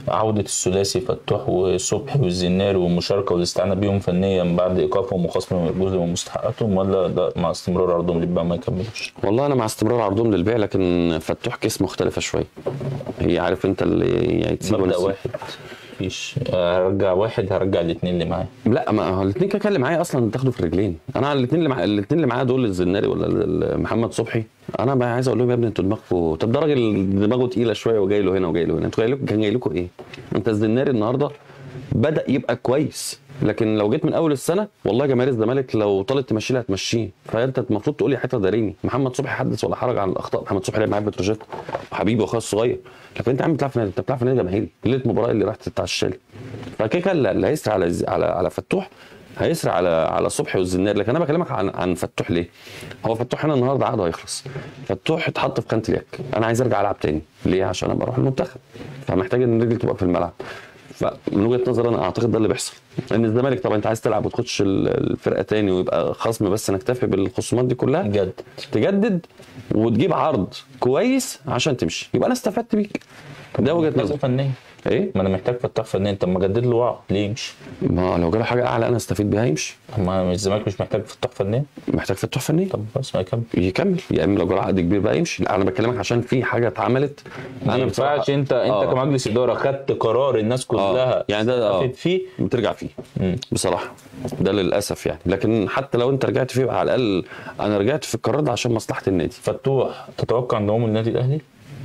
عودة الثلاثي فتوح وصبحي والزناري والمشاركة والاستعانة بيهم فنيا بعد إيقافهم وخصم جزء من مستحقاتهم ولا ده مع استمرار عرضهم للبيع ما يكملوش؟ والله انا مع استمرار عرضهم للبيع لكن فتوح كيس مختلفه شويه هي عارف انت اللي يعني تسيب ولا مبدأ تسيب. واحد مفيش هرجع واحد هرجع الاثنين اللي معايا لا ما هو الاثنين كده اللي معايا اصلا تاخده في الرجلين انا الاثنين اللي معايا الاثنين اللي معايا دول الزناري ولا ال- ال- محمد صبحي انا بقى عايز اقول لهم يا ابني انتوا دماغكم طب ده راجل دماغه تقيله شويه وجاي له هنا وجاي له هنا انتوا جاي لكم كان جاي لكم ايه؟ انت الزناري النهارده بدا يبقى كويس لكن لو جيت من اول السنه والله جماهير الزمالك لو طالت تمشيه هتمشيه فانت المفروض تقول لي حته داريني محمد صبحي حدث ولا حرج عن الاخطاء محمد صبحي لعب معايا في بتروجيت وحبيبي واخويا الصغير لكن انت يا عم بتلعب في نادي انت بتلعب في نادي جماهيري ليله المباراه اللي راحت تتعشى لي فكده كده اللي اللي هيسرع على ز- على على فتوح هيسرع على على صبحي والزنار لكن انا بكلمك عن عن فتوح ليه؟ هو فتوح هنا النهارده عقده هيخلص فتوح اتحط في خانه اليك انا عايز ارجع العب تاني ليه؟ عشان ابقى اروح المنتخب فمحتاج ان رجلي تبقى في الملعب فمن وجهه نظري انا اعتقد ده اللي بيحصل لان الزمالك طبعا انت عايز تلعب وتخش ال- الفرقه تاني ويبقى خصم بس نكتفي بالخصومات دي كلها جد تجدد وتجيب عرض كويس عشان تمشي يبقى انا استفدت بيك ده وجهه محتاج نظري فنيا ايه ما انا محتاج فتاح فنيا انت ما جدد له وعد ليه يمشي؟ ما لو جاله حاجه اعلى انا استفيد بيها يمشي ما الزمالك مش محتاج فتاح فنيا محتاج فتوح فني طب بس ما يكمل يكمل يا اما لو جاله عقد كبير بقى يمشي لا انا بكلمك عشان في حاجه اتعملت ما انا ينفعش انت انت آه. كمجلس اداره خدت قرار الناس كلها اه يعني ده اه استفدت فيه بترجع فيه مم. بصراحه ده للاسف يعني لكن حتى لو انت رجعت فيه على الاقل انا رجعت في القرار ده عشان مصلحه النادي فتوح تتوقع انضمامه للنادي الاهلي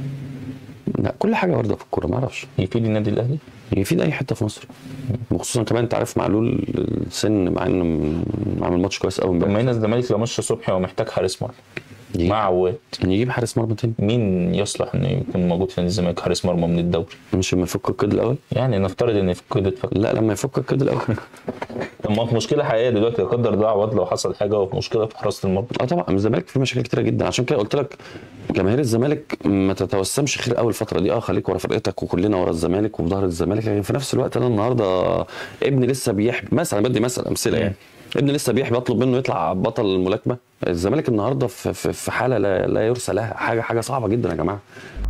لا كل حاجه وارده في الكوره ما اعرفش يفيد النادي الاهلي يفيد اي حته في مصر وخصوصا كمان انت عارف معلول السن مع انه من- عامل ماتش كويس قوي طب امبارح ما هنا الزمالك لو مشى صبحي هو محتاج حارس مرمى يجيب- مع عواد يجيب حارس مرمى تاني مين يصلح انه يكون موجود في نادي الزمالك حارس مرمى من الدوري مش لما يفك القيد الاول يعني نفترض ان في كده فك... لا لما يفك القيد الاول طب ما في مشكله حقيقيه دلوقتي لا قدر الله عواد لو حصل حاجه وفي مشكله في حراسه المرمى اه طبعا الزمالك فيه مشاكل كتيره جدا عشان كده قلت لك جماهير الزمالك ما تتوسمش خير قوي الفتره دي اه خليك ورا فرقتك وكلنا ورا الزمالك وفي ظهر الزمالك لكن في نفس الوقت انا النهارده ابني لسه بيحب مثلا بدي مثلا امثله يعني ابني لسه بيحب اطلب منه يطلع بطل الملاكمه الزمالك النهارده في في في حاله لا, لا يرثى لها حاجه حاجه صعبه جدا يا جماعه